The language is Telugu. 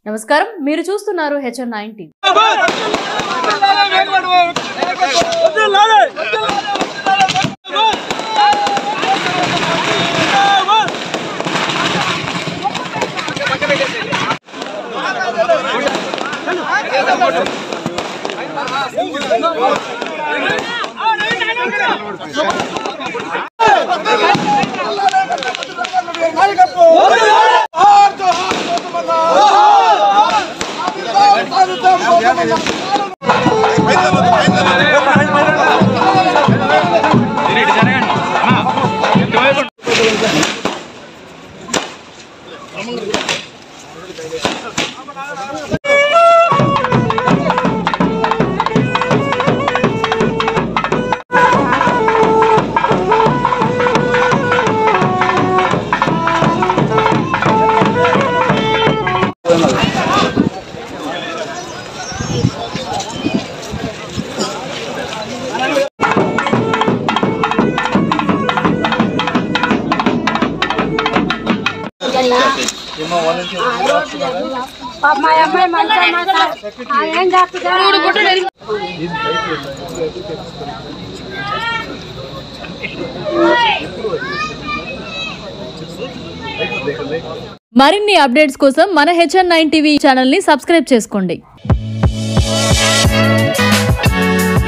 నమస్కారం మీరు చూస్తున్నారు హెచ్ఎన్ నైన్ టీవీ పాప మా అమ్మాయి మంచిగా మాట్లాడు ఏం చేస్తుంది మరిన్ని అప్డేట్స్ కోసం మన హెచ్ఎన్ నైన్ టీవీ ఛానల్ ని సబ్స్క్రైబ్ చేసుకోండి